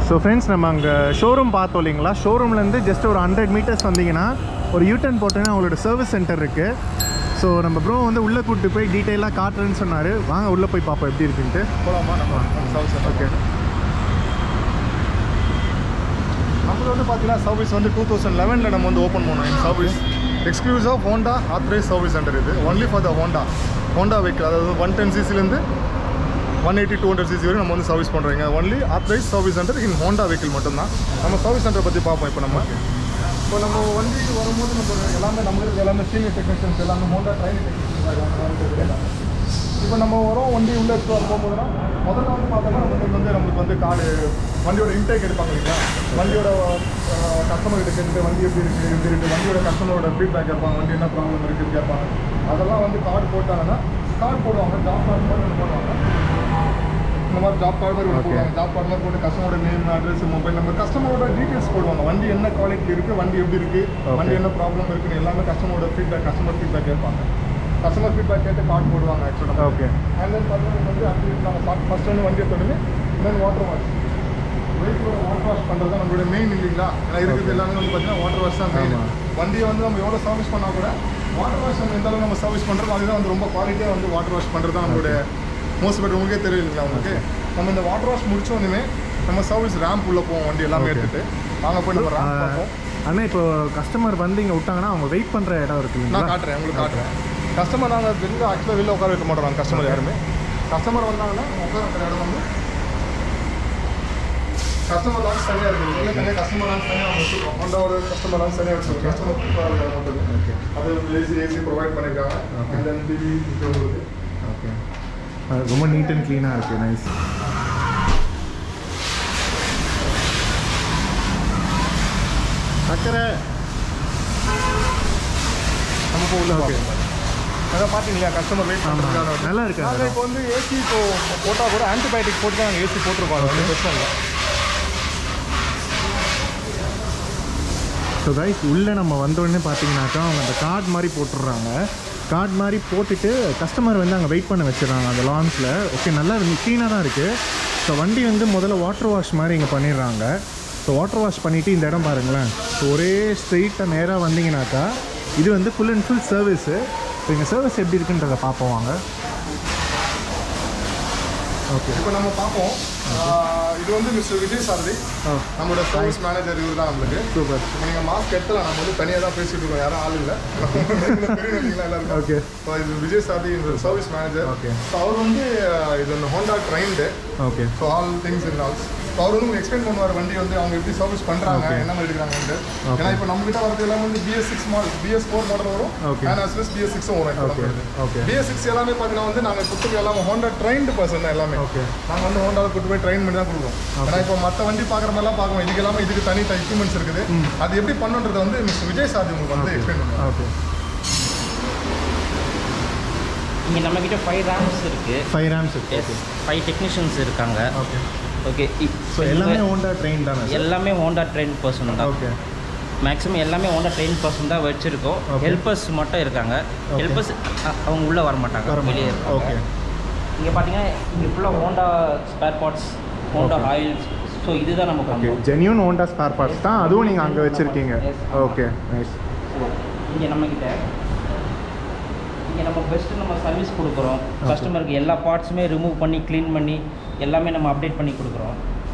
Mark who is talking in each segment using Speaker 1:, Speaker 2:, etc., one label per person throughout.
Speaker 1: So friends நம்ம அங்கே showroom பார்த்தோம் இல்லைங்களா ஷோரூம்லேருந்து ஜஸ்ட் ஒரு ஹண்ட்ரட் மீட்டர்ஸ் வந்தீங்கன்னா ஒரு யூட்டன் போட்டோன்னா அவங்களோட சர்வீஸ் சென்டர் இருக்குது ஸோ நம்ம ப்ரோ வந்து உள்ளே கூப்பிட்டு போய் டீட்டெயிலாக காட்டுறேன்னு சொன்னார் வாங்க உள்ளே போய் பார்ப்போம் எப்படி இருக்குன்ட்டு
Speaker 2: போகலாமா நம்ம சர்வீஸ் ஓகே நம்மளுக்கு வந்து பார்த்தீங்கன்னா சர்வீஸ் வந்து டூ தௌசண்ட் லெவனில் நம்ம வந்து ஓப்பன் பண்ணோம் இந்த service exclusive of Honda authorised service center இது only for the Honda Honda vehicle அதாவது ஒன் டென் சிசிலேருந்து one eighty to hundred CC வரைக்கும் நம்ம வந்து சர்வீஸ் பண்ணுறீங்க only authorised service center in Honda vehicle மட்டும்தான் நம்ம சர்வீஸ் சென்டர் பற்றி பார்ப்போம் இப்போ நம்ம இப்போ நம்ம வண்டிக்கு வரும்போது நம்ம எல்லாமே நம்மளுக்கு எல்லாமே சீனியர் டெக்னீஷியன்ஸ் எல்லாமே ஹோண்டா ட்ரைனிங் டெக்னீஷியன்ஸ் இப்போ நம்ம வரோம் வண்டி உள்ளே எடுத்து வர போகும்போதுனா முதல்ல வந்து பார்த்தோம்னா நம்மளுக்கு வந்து நம்மளுக்கு வந்து கால் வண்டியோட இன்டேக் எடுப்பாங்க இல்லைங்களா வண்டியோட கஸ்டமர் கிட்ட கேட்டு வண்டி எப்படி இருக்குது எப்படி இருக்குது வண்டியோட கஸ்டமரோட ஃபீட்பேக் கேட்பாங்க வண்டி என்ன ப்ராப்ளம் இருக்குன்னு கேட்பாங்க அதெல்லாம் வந்து கார்டு போட்டாங்கன்னா கார்டு போடுவாங்க ஜாப் கார்டு மாதிரி ஒன்று போடுவாங்க இந்த மாதிரி ஜாப் கார்டு மாதிரி ஒன்று
Speaker 1: Okay.
Speaker 2: போடுவாங்க ஜாப் கார்டு மாதிரி போட்டு கஸ்டமரோட நேம் அட்ரஸ் மொபைல் நம்பர் கஸ்டமரோட டீட்டெயில்ஸ் போடுவாங்க வண்டி என்ன குவாலிட்டி இருக்குது வண்டி எப்படி இருக்குது
Speaker 1: Okay.
Speaker 2: வண்டி என்ன ப்ராப்ளம் இருக்குன்னு எல்லாமே கஸ்டமரோட ஃபீட்பேக் கஸ்டமர் ஃபீட்பேக் கேட்பாங்க கஸ்டமர் ஃபீட்பேக் கேட்டு கார்டு போடுவாங்க ஆக்சுவலாக
Speaker 1: ஓகே
Speaker 2: அண்ட் தென் பார்த்தீங்கன்னா வந்து அப்படி நம்ம ஸ்டார்ட் ஃபஸ்ட் வந்து வண்டி எடுத்தோடனே தென் வாட்டர் வாஷ் வெஹிக்கிளோட வாட்டர் வாஷ் பண்ணுறது தான் நம்மளோட மெயின் இல்லைங்களா ஏன்னா இருக்கிறது எல்லாமே வந்து பார்த்தீங்கன்னா வாட்டர் வாஷ் தான் மெயின்
Speaker 1: ஆமா.
Speaker 2: வண்டியை வந்து நம்ம எவ்வளோ சர்வீஸ் பண்ணால் கூட வாட்டர் வாஷ் நம்ம எந்த அளவுக்கு நம்ம சர்வீஸ் பண்ணுறோம் அதுதான் வந்து ரொம்ப குவாலிட்டியாக வந்து வாட்டர் வாஷ் பண்ணுறது தான் நம்மளுடைய மோஸ்ட் பெட் உங்களுக்கே தெரியும் இல்லைங்களா உங்களுக்கு நம்ம இந்த வாட்டர் வாஷ் முடிச்ச உடனே நம்ம சர்வீஸ் ரேம்ப் உள்ள போவோம் வண்டி எல்லாமே
Speaker 1: Okay.
Speaker 2: எடுத்துட்டு வாங்க போய் நம்ம ரேம்ப் பார்ப்போம்
Speaker 1: ஆனால் இப்போ கஸ்டமர் வந்து இங்கே விட்டாங்கன்னா அவங்க வெயிட் பண்ணுற இடம் இருக்கு
Speaker 2: நான்
Speaker 1: இல்லைங்களா
Speaker 2: காட்டுறேன் உங்களுக்கு காட்டுறேன் கஸ்டமர் நாங்கள் வெளில ஆக்சுவலாக வெளில உட்கார வைக்க மாட்டோம் நாங்கள் கஸ்டமர் யாருமே கஸ்டமர் வந்தாங்கன்னா உட்கார வைக்கிற இடம் வந்து கஸ்டமர் லான்ச் தனியாக இருக்குது வெளில தனியாக கஸ்டமர் லான்ச் தனியாக அவங்க வச்சுருக்கோம் ஹோண்டாவோட கஸ்டமர் லான்ச் தனியாக வச்சுருக்கோம் கஸ்டமர் உட்கார இடம் மட்டும்
Speaker 1: ஓகே
Speaker 2: அது ஏசி ஏசி ப்ரொவைட் பண்ணியிருக்காங்க
Speaker 1: Okay.
Speaker 2: அண்ட் தென் டிவி உங்களுக்கு
Speaker 1: ஓகே ரொம்ப நீட் அண்ட் க்ளீனாக இருக்குது நைஸ் சக்கரை
Speaker 2: நம்ம இப்போ உள்ள
Speaker 1: Okay.
Speaker 2: பார்ப்போம் அதான் பார்த்தீங்களா கஸ்டமர் வெயிட்
Speaker 1: ஆமாம்
Speaker 2: பண்ணுறதுக்கான
Speaker 1: நல்லா இருக்கு
Speaker 2: நாங்கள் இப்போ வந்து ஏசி இப்போ போட்டால் கூட ஆன்டிபயோட்டிக் போட்டு தான் நாங்கள் ஏசி போட்டிருக்கோம் அது வந்து பிரச்சனை இல்லை
Speaker 1: ஸோ கைஸ் உள்ளே நம்ம வந்த உடனே பார்த்தீங்கன்னாக்கா அவங்க அந்த கார்டு மாதிரி போட்டுடுறாங்க கார்டு மாதிரி போட்டுட்டு கஸ்டமர் வந்து அங்கே வெயிட் பண்ண வச்சிடுறாங்க அந்த லான்ஸில் ஓகே நல்லா க்ளீனாக தான் இருக்குது ஸோ வண்டி வந்து முதல்ல வாட்டர் வாஷ் மாதிரி இங்கே பண்ணிடுறாங்க ஸோ வாட்டர் வாஷ் பண்ணிவிட்டு இந்த இடம் பாருங்களேன் ஸோ ஒரே ஸ்ட்ரெயிட்டாக நேராக வந்தீங்கன்னாக்கா இது வந்து full and full service so இங்கே சர்வீஸ் எப்படி இருக்குன்றதை பார்ப்போம் வாங்க ஓகே
Speaker 2: இப்போ நம்ம பார்ப்போம் ஆஹ் இது வந்து மிஸ்டர் விஜய் சாரதி
Speaker 1: ஓ
Speaker 2: நம்மளோட சர்வீஸ் மேனேஜர் இவர் தான் நம்மளுக்கு
Speaker 1: சூப்பர்
Speaker 2: இப்போ நீங்கள் மாஸ்க் எடுத்துல நம்ம வந்து தனியாக தான் பேசிட்டு இருக்கோம் யாரும் ஆள் இல்லை தெரியும் இல்லைங்களா எல்லாருக்கும்
Speaker 1: ஓகே
Speaker 2: ஸோ இது Vijay Sarathi service manager
Speaker 1: Okay.
Speaker 2: So அவர் வந்து ஆஹ் இது வந்து Honda trained
Speaker 1: okay
Speaker 2: so all things in also so அவர் வந்து உங்களுக்கு எக்ஸ்பிளைன் பண்ணுவார் வண்டி வந்து அவங்க எப்படி சர்வீஸ் பண்ணுறாங்க
Speaker 1: Okay.
Speaker 2: என்ன மாதிரி எடுக்கிறாங்கன்ட்டு
Speaker 1: Okay.
Speaker 2: ஏன்னா இப்போ நம்ம கிட்ட வரது எல்லாமே வந்து BS six model BS four model வரும்
Speaker 1: Okay.
Speaker 2: And as well BS சிக்ஸும் வரும்
Speaker 1: Okay. Okay.
Speaker 2: பிஎஸ் சிக்ஸ் எல்லாமே பார்த்தீங்கன்னா வந்து நாங்கள் கொடுத்துருக்க எல்லாமே ஹோண்டா ட்ரைன்டு பர்சன் தான் எல்லாமே
Speaker 1: Okay.
Speaker 2: நாங்கள் வந்து ஹோண்டாவில் கூட்டு போய் ட்ரைன் பண்ணி தான் கொடுக்குறோம் ஏன்னா இப்போ மற்ற வண்டி பார்க்குற மாதிரிலாம் பார்க்கணும் இதுக்கு எல்லாமே இதுக்கு தனி எக்யூப்மெண்ட்ஸ் இருக்குது அது எப்படி பண்ணுன்றதை வந்து மிஸ்டர் விஜய் சாதி உங்களுக்கு வந்து எக்ஸ்பிளைன் பண்ணுவாங்க
Speaker 1: ஓகே
Speaker 3: இங்கே நம்மக்கிட்ட ஃபைவ் ரேம்ஸ் இருக்குது
Speaker 1: ஃபைவ் ரேம்ஸ் இருக்கு
Speaker 3: எஸ் ஃபைவ் டெக்னீஷியன்ஸ் இருக்காங்க
Speaker 1: ஓகே
Speaker 3: ஓகே
Speaker 1: ஸோ எல்லாமே ஹோண்டா ட்ரெயின் தானே சார்
Speaker 3: எல்லாமே ஹோண்டா ட்ரெயின் பர்சன் தான்
Speaker 1: ஓகே
Speaker 3: மேக்ஸிமம் எல்லாமே ஹோண்டா ட்ரெயின் பர்சன் தான் வச்சுருக்கோம்
Speaker 1: Okay.
Speaker 3: ஹெல்பர்ஸ் மட்டும் இருக்காங்க
Speaker 1: Okay.
Speaker 3: ஹெல்பர்ஸ் அவங்க உள்ளே வர மாட்டாங்க
Speaker 1: வர
Speaker 3: வெளியே
Speaker 1: மாட்டாங்க.
Speaker 3: இருப்பாங்க
Speaker 1: Okay.
Speaker 3: இங்கே பார்த்தீங்கன்னா இங்கே ஃபுல்லாக Honda spare parts Honda
Speaker 1: Okay.
Speaker 3: Oils so இதுதான் நம்ம
Speaker 1: ஓகே
Speaker 3: பண்ணுறோம்
Speaker 1: ஜென்யூன் ஹோண்டா ஸ்பேர் பார்ட்ஸ் தான் அதுவும் நீங்கள் அங்கே வச்சுருக்கீங்க
Speaker 3: Yes, ஆமா.
Speaker 1: ஓகே நைஸ்
Speaker 3: ஸோ இங்கே நம்மக்கிட்ட இங்கே நம்ம பெஸ்ட்டு நம்ம சர்வீஸ் கொடுக்குறோம் கஸ்டமருக்கு எல்லா பார்ட்ஸுமே ரிமூவ் பண்ணி க்ளீன் பண்ணி எல்லாமே நம்ம அப்டேட் பண்ணி கொடுக்குறோம்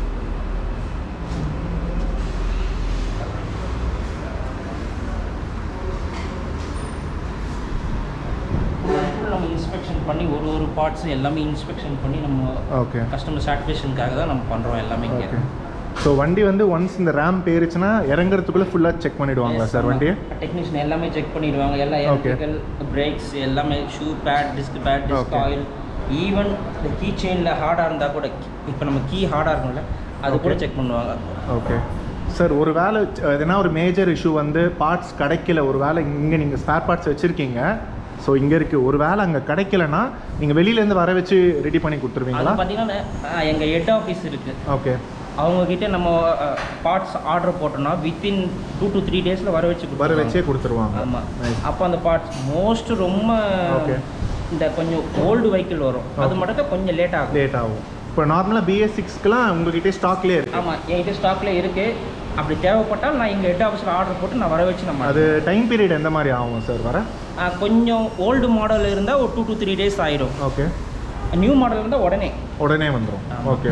Speaker 3: Full and full நம்ம இன்ஸ்பெக்ஷன் பண்ணி ஒரு ஒரு பார்ட்ஸும் எல்லாமே இன்ஸ்பெக்ஷன் பண்ணி நம்ம
Speaker 1: ஓகே
Speaker 3: கஸ்டமர் சாட்டிஸ்ஃபேக்ஷனுக்காக தான் நம்ம பண்ணுறோம் எல்லாமே இங்கே
Speaker 1: ஓகே ஸோ வண்டி வந்து ஒன்ஸ் இந்த ரேம் பேருச்சுன்னா இறங்குறதுக்குள்ளே ஃபுல்லாக செக் பண்ணிடுவாங்களா சார் வண்டியை
Speaker 3: டெக்னீஷியன் எல்லாமே செக் பண்ணிடுவாங்க எல்லா
Speaker 1: Okay.
Speaker 3: எலக்ட்ரிக்கல் பிரேக்ஸ் எல்லாமே shoe pad disc pad disc
Speaker 1: Okay.
Speaker 3: Oil even இந்த கீ செயினில் ஹார்டாக இருந்தால் கூட இப்போ நம்ம கீ ஹார்டாக இருக்கும்ல அது கூட
Speaker 1: Okay.
Speaker 3: செக் பண்ணுவாங்க
Speaker 1: ஓகே சார் ஒரு வேலை எதனா ஒரு மேஜர் இஷ்யூ வந்து பார்ட்ஸ் கிடைக்கல ஒரு வேலை இங்கே நீங்கள் ஸ்பேர் பார்ட்ஸ் வச்சுருக்கீங்க ஸோ இங்கே இருக்குது ஒரு வேலை அங்கே கிடைக்கலனா நீங்கள் வெளியிலேருந்து வர வச்சு ரெடி பண்ணி
Speaker 3: அது
Speaker 1: கொடுத்துருவீங்களா
Speaker 3: பார்த்தீங்கன்னா எங்கள் ஹெட் ஆஃபீஸ் இருக்குது
Speaker 1: ஓகே
Speaker 3: அவங்கக்கிட்ட நம்ம பார்ட்ஸ் ஆர்டர் போட்டோம்னா வித்தின் டூ டு த்ரீ டேஸில் வர வச்சு
Speaker 1: வர
Speaker 3: கொடுத்துருவாங்க.
Speaker 1: வச்சே கொடுத்துருவாங்க
Speaker 3: ஆமாம்
Speaker 1: Nice.
Speaker 3: அப்போ அந்த பார்ட்ஸ் மோஸ்ட் ரொம்ப
Speaker 1: Okay.
Speaker 3: இந்த கொஞ்சம் ஓல்டு வெஹிக்கிள் வரும் அது
Speaker 1: Okay.
Speaker 3: மட்டும் தான் கொஞ்சம் லேட் ஆகும்
Speaker 1: லேட் ஆகும் இப்போ நார்மலாக பிஎஸ் சிக்ஸ்க்குலாம் உங்ககிட்டே ஸ்டாக்லேயே இருக்கு
Speaker 3: ஆமாம் என்கிட்ட ஸ்டாக்கில் இருக்குது அப்படி தேவைப்பட்டால் நான் இங்கே ஹெட் ஆஃபீஸில் ஆர்டர் போட்டு நான் வர வச்சு நம்ம
Speaker 1: அது டைம் பீரியட் எந்த மாதிரி ஆகும் சார் வர
Speaker 3: ஆ, கொஞ்சம் ஓல்டு மாடல் இருந்தால் ஒரு டூ to த்ரீ டேஸ் ஆயிடும்
Speaker 1: ஓகே
Speaker 3: நியூ மாடல் இருந்தால் உடனே
Speaker 1: உடனே வந்துடும்
Speaker 3: ஆமா.
Speaker 1: ஓகே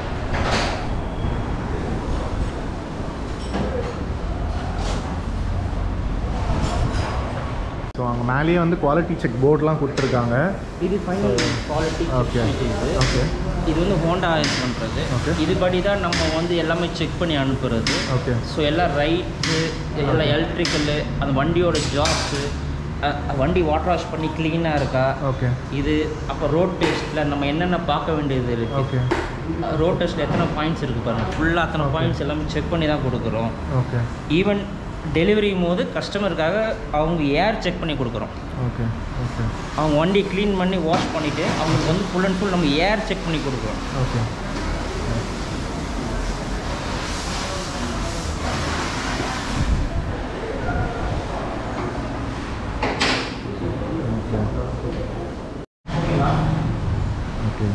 Speaker 1: ஸோ அங்கே மேலேயே வந்து குவாலிட்டி செக் போர்ட்லாம் கொடுத்துருக்காங்க
Speaker 3: இது ஃபைனல் குவாலிட்டி
Speaker 1: ஓகே
Speaker 3: இது
Speaker 1: ஓகே
Speaker 3: இது வந்து ஹோண்டா இது பண்ணுறது
Speaker 1: Okay.
Speaker 3: இதுபடி தான் நம்ம வந்து எல்லாமே செக் பண்ணி அனுப்புறது
Speaker 1: ஓகே
Speaker 3: ஸோ எல்லாம் ரைட்ஸு எல்லாம் எலக்ட்ரிக்கலு அந்த வண்டியோட ஜாப்ஸு வண்டி வாட்டர் வாஷ் பண்ணி க்ளீனாக இருக்கா
Speaker 1: ஓகே
Speaker 3: இது அப்போ ரோட் டெஸ்ட்டில் நம்ம என்னென்ன பார்க்க வேண்டியது இருக்குது
Speaker 1: ஓகே
Speaker 3: ரோட் டெஸ்ட்டில் எத்தனை பாயிண்ட்ஸ் இருக்குது பாருங்கள் ஃபுல்லாக அத்தனை பாயிண்ட்ஸ் எல்லாமே செக் பண்ணி தான் கொடுக்குறோம்
Speaker 1: ஓகே
Speaker 3: ஈவன் டெலிவரி போது கஸ்டமருக்காக அவங்க ஏர் செக் பண்ணி கொடுக்குறோம்
Speaker 1: ஓகே ஓகே
Speaker 3: அவங்க வண்டி க்ளீன் பண்ணி வாஷ் பண்ணிவிட்டு அவங்களுக்கு வந்து ஃபுல் அண்ட் ஃபுல் நம்ம ஏர் செக் பண்ணி கொடுக்குறோம்
Speaker 1: ஓகே ஓகே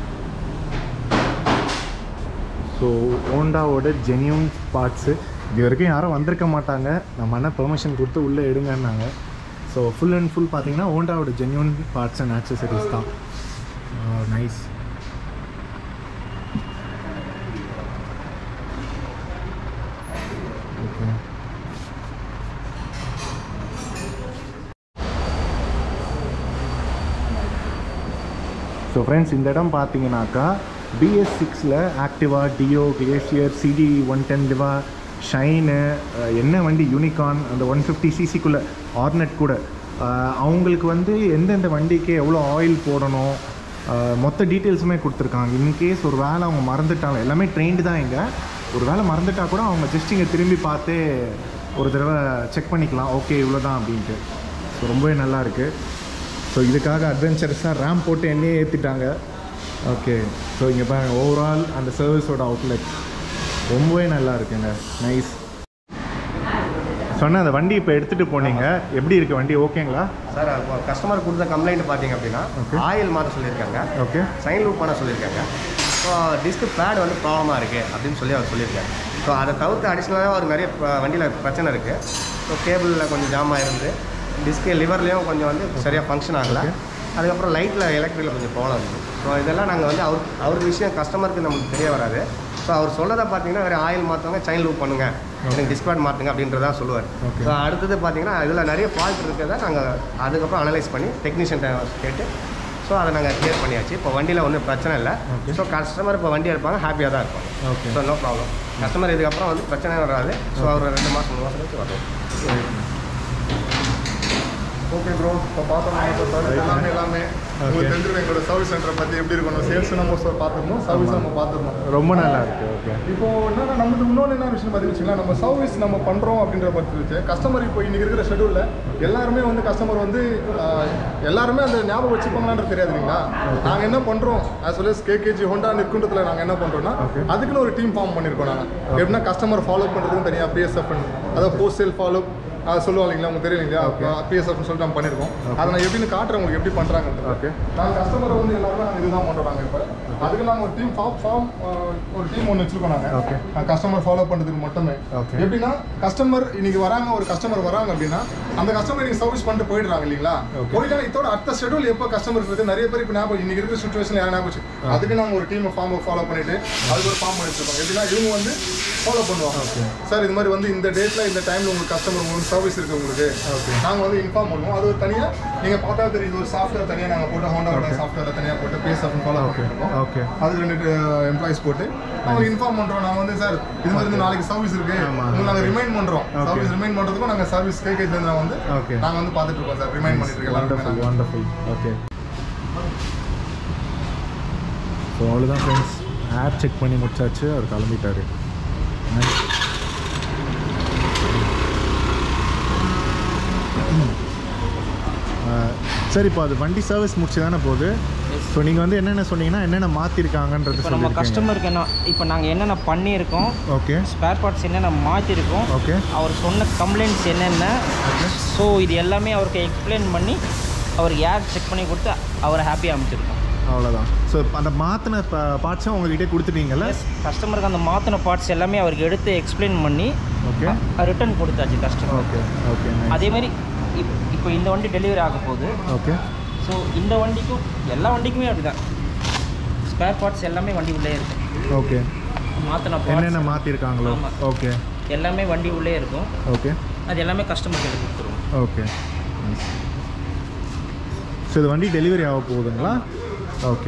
Speaker 1: ஸோ ஹோண்டாவோட ஜென்யூன் பார்ட்ஸு இது வரைக்கும் யாரும் வந்திருக்க மாட்டாங்க நம்ம அண்ணன் பெர்மிஷன் கொடுத்து உள்ளே எடுங்கன்னாங்க ஸோ ஃபுல் அண்ட் ஃபுல் பார்த்தீங்கன்னா ஹோண்டாவோட ஜென்யூன் பார்ட்ஸ் அண்ட் ஆக்சசரிஸ் தான் நைஸ் ஓகே ஸோ ஃப்ரெண்ட்ஸ் இந்த இடம் பார்த்தீங்கன்னாக்கா பிஎஸ் சிக்ஸில் ஆக்டிவா டியோ கிளேஷியர் CD one ten Livo Shine என்ன வண்டி யூனிகான் அந்த ஒன் ஃபிஃப்டி சிசிக்குள்ளே ஆர்னட் கூட அஹ், அவங்களுக்கு வந்து எந்தெந்த வண்டிக்கு எவ்வளோ ஆயில் போடணும் அஹ், மொத்த டீட்டெயில்ஸுமே கொடுத்துருக்காங்க இன்கேஸ் ஒரு வேளை அவங்க மறந்துட்டாங்க எல்லாமே ட்ரெயின்டு தான் இங்கே ஒரு வேளை மறந்துட்டா கூட அவங்க ஜஸ்ட் இங்கே திரும்பி பார்த்தே ஒரு தடவை செக் பண்ணிக்கலாம் ஓகே இவ்வளோ தான் அப்படின்ட்டு ஸோ ரொம்பவே நல்லா இருக்குது ஸோ இதுக்காக அட்வென்ச்சரஸாக ரேம் போட்டு எண்ணெயே ஏற்றிட்டாங்க ஓகே ஸோ இங்கே பாருங்க ஓவரால் அந்த சர்வீஸோட அவுட்லெட் ரொம்பவே நல்லா இருக்குங்க நைஸ் சொன்ன அந்த வண்டி இப்போ எடுத்துகிட்டு போனீங்க எப்படி இருக்குது வண்டி ஓகேங்களா
Speaker 4: சார் கஸ்டமர் கொடுத்த கம்ப்ளைண்ட் பார்த்தீங்க அப்படின்னா
Speaker 1: Okay.
Speaker 4: ஆயில் மாற்ற சொல்லியிருக்காங்க
Speaker 1: ஓகே
Speaker 4: சைன் லூப் பண்ண சொல்லியிருக்காங்க ஸோ டிஸ்க் பேட் வந்து ப்ராப்ளமாக இருக்குது அப்படின்னு சொல்லி அவர் சொல்லியிருக்காரு ஸோ அதை தவிர்த்து அடிஷ்னலாக அவர் நிறைய வண்டியில் பிரச்சனை இருக்குது ஸோ கேபிளில் கொஞ்சம் ஜாம் ஆயிருந்து டிஸ்க்கு லிவர்லேயும் கொஞ்சம் வந்து சரியாக ஃபங்க்ஷன் ஆகலை
Speaker 1: Okay.
Speaker 4: அதுக்கப்புறம் லைட்டில் எலக்ட்ரிக்கில் கொஞ்சம் ப்ராப்ளம் இருக்குது ஸோ இதெல்லாம் நாங்கள் வந்து அவர் அவருக்கு விஷயம் கஸ்டமருக்கு நமக்கு தெரிய வராது ஸோ அவர் சொல்லதை பார்த்தீங்கன்னா வேறு ஆயில் மாற்றுவாங்க செயின் லூப் பண்ணுங்க எனக்கு டிஸ்பேட் மாற்றுங்க அப்படின்றதா சொல்லுவார்
Speaker 1: Okay.
Speaker 4: ஸோ அடுத்தது பார்த்தீங்கன்னா இதில் நிறைய ஃபால்ட் இருக்கிறத நாங்கள் அதுக்கப்புறம் அனலைஸ் பண்ணி டெக்னீஷியன் கேட்டு ஸோ அதை நாங்கள் கிளியர் பண்ணியாச்சு இப்போ வண்டியில் ஒன்றும் பிரச்சனை இல்லை
Speaker 1: Okay.
Speaker 4: ஸோ கஸ்டமர் இப்போ வண்டி எடுப்பாங்க ஹாப்பியாக தான் இருப்பாங்க
Speaker 1: okay
Speaker 4: so no problem customer இதுக்கப்புறம் வந்து பிரச்சனை வராது ஸோ அவர் ரெண்டு மாதம் மூணு மாதம் கழிச்சு வரும்
Speaker 2: ஓகே ப்ரோ இப்போ பார்த்தோம் நம்ம சர்வீஸ் எல்லாமே எல்லாமே உங்களுக்கு தெரிஞ்சிருக்கும் எங்களோட சர்வீஸ் சென்டரை பற்றி எப்படி இருக்கணும் சேல்ஸ் நம்ம சார் பார்த்துருந்தோம் சர்வீஸ் நம்ம பார்த்துருந்தோம்
Speaker 1: ரொம்ப நல்லா இருக்குது ஓகே
Speaker 2: இப்போ என்னன்னா நம்மளுக்கு இன்னொன்று என்ன விஷயம் பார்த்தீங்கன்னு வச்சுக்கோங்களேன், நம்ம சர்வீஸ் நம்ம பண்ணுறோம் அப்படின்ற பற்றி வச்சு கஸ்டமர் இப்போ இன்னைக்கு இருக்கிற ஷெடியூலில் எல்லாருமே வந்து கஸ்டமர் வந்து ஆஹ், எல்லாருமே அந்த ஞாபகம் வச்சுப்பாங்களான்றது தெரியாது இல்லைங்களா நாங்கள் என்ன பண்ணுறோம் as well S KKG Honda நிற்குன்றதுல நாங்கள் என்ன பண்ணுறோம்னா
Speaker 1: Okay.
Speaker 2: அதுக்குன்னு ஒரு டீம் ஃபார்ம் பண்ணியிருக்கோம் நாங்கள் எப்படின்னா கஸ்டமர் ஃபாலோ பண்ணுறதுக்கும் தனியாக பிஎஸ்எஃப் அதாவது போஸ்ட் சேல் ஃபாலோ சொல்லுவாங்க இல்லைங்களா உங்களுக்கு தெரியும் இல்லைங்களா பிஎஸ்எஃப்னு சொல்லிட்டு நம்ம பண்ணியிருக்கோம் அதை நான் எப்படின்னு காட்டுறேன் உங்களுக்கு எப்படி பண்ணுறாங்கன்றது
Speaker 1: Okay.
Speaker 2: நாங்கள் கஸ்டமரை வந்து எல்லாருமே நாங்கள் இதுதான் பண்ணுறோம் நாங்கள் இப்போ அதுக்கு நாங்கள் ஒரு டீம் ஃபார்ம் ஃபார்ம் ஒரு டீம் ஒன்று வச்சிருக்கோம்
Speaker 1: Okay.
Speaker 2: நாங்கள் கஸ்டமர் ஃபாலோ பண்ணுறதுக்கு மட்டுமே
Speaker 1: Okay.
Speaker 2: எப்படின்னா கஸ்டமர் இன்னைக்கு வராங்க ஒரு கஸ்டமர் வராங்க அப்படின்னா அந்த கஸ்டமர் நீங்கள் சர்வீஸ் பண்ணிட்டு போயிடுறாங்க இல்லைங்களா
Speaker 1: Okay.
Speaker 2: போயிட்டா இதோட அடுத்த ஷெடியூல் எப்போ கஸ்டமர் இருக்குது நிறைய பேர் இப்போ ஞாபகம் இன்னைக்கு இருக்கிற சுச்சுவேஷன் யாரும் ஞாபகம் வச்சு. அதுக்கு நாங்கள் ஒரு டீம் ஃபார்ம் ஃபாலோ பண்ணிட்டு அதுக்கு ஒரு ஃபார்ம் பண்ணிட்டு எப்படின்னா இவங்க வந்து ஃபாலோ பண்ணுவாங்க சார் இது மாதிரி வந்து இந்த டேட்ல இந்த டைம்ல உங்களுக்கு கஸ்டமர் உங்களுக்கு சர்வீஸ் இருக்கு உங்களுக்கு நாங்க வந்து இன்ஃபார்ம் பண்ணுவோம் அது ஒரு தனியா நீங்க பார்த்தா தெரியுது ஒரு சாஃப்ட்வேர் தனியா நாங்க போட்டு ஹோண்டாவோட சாஃப்ட்வேர் தனியா போட்டு பிஎஸ்எஃப் ஃபாலோ பண்ணிருக்கோம்
Speaker 1: ஓகே
Speaker 2: அதுக்கு ரெண்டு எம்ப்ளாயிஸ் போட்டு அவங்க இன்ஃபார்ம் பண்றோம் நாங்க வந்து சார் இது மாதிரி வந்து நாளைக்கு சர்வீஸ் இருக்கு
Speaker 1: ஆமா.
Speaker 2: உங்களுக்கு நாங்க ரிமைண்ட் பண்றோம்
Speaker 1: Okay.
Speaker 2: சர்வீஸ் ரிமைண்ட் பண்றதுக்கும் நாங்க சர்வீஸ் கேக்கேஜ்ல இருந்து வந்து
Speaker 1: Okay.
Speaker 2: நாங்க வந்து பார்த்துட்டு இருக்கோம் சார் ரிமைண்ட் பண்ணிட்டு இருக்கோம்
Speaker 1: வண்டர்ஃபுல்
Speaker 2: எல்லாருமே
Speaker 1: வண்டர்ஃபுல் ஓகே ஸோ அவ்வளோதான் ஃப்ரெண்ட்ஸ் ஆப் செக் பண்ணி முடிச்சாச்சு அவர் கிளம்பிட்டாரு Nice. ஆஹ், சரி இப்போ அது வண்டி சர்வீஸ் முடிச்சு தானே போகுது ஸோ நீங்கள் வந்து என்னென்ன சொன்னீங்கன்னா என்னென்ன மாற்றிருக்காங்கன்றது
Speaker 3: இப்போ நம்ம
Speaker 1: சொல்லியிருக்கீங்க
Speaker 3: கஸ்டமருக்கு என்ன இப்போ நாங்கள் என்னென்ன பண்ணியிருக்கோம்
Speaker 1: ஓகே
Speaker 3: ஸ்பேர் பார்ட்ஸ் என்னென்ன மாற்றிருக்கோம்
Speaker 1: ஓகே
Speaker 3: அவர் சொன்ன கம்ப்ளைண்ட்ஸ் என்னென்ன ஸோ இது எல்லாமே அவருக்கு எக்ஸ்பிளைன் பண்ணி அவர் யார் செக் பண்ணி கொடுத்து அவரை ஹாப்பியாக அமைச்சிருக்கோம்
Speaker 1: அவ்வளோதான் ஸோ அந்த மாற்றின பார்ட்ஸும் உங்ககிட்ட கொடுத்துட்டீங்கல்ல
Speaker 3: கஸ்டமருக்கு அந்த மாற்றின பார்ட்ஸ் எல்லாமே அவருக்கு எடுத்து எக்ஸ்பிளைன் பண்ணி
Speaker 1: ஓகே
Speaker 3: ரிட்டர்ன் கொடுத்தாச்சு கஸ்டமர்
Speaker 1: ஓகே ஓகே
Speaker 3: அதே மாதிரி இப் இப்போ இந்த வண்டி டெலிவரி ஆக போகுது
Speaker 1: ஓகே
Speaker 3: ஸோ இந்த வண்டிக்கும் எல்லா வண்டிக்குமே அப்படிதான் ஸ்பேர் பார்ட்ஸ் எல்லாமே வண்டி உள்ளே இருக்கும்
Speaker 1: ஓகே
Speaker 3: மாற்றின
Speaker 1: என்னென்ன
Speaker 3: பார்ட்ஸ்
Speaker 1: மாற்றிருக்காங்களோ
Speaker 3: ஆமா.
Speaker 1: ஓகே
Speaker 3: எல்லாமே வண்டி உள்ளே இருக்கும்
Speaker 1: ஓகே
Speaker 3: அது எல்லாமே கஸ்டமருக்கு எடுத்து கொடுத்துருவோம்
Speaker 1: ஓகே ஸோ இது வண்டி டெலிவரி ஆக போகுதுங்களா ஓகே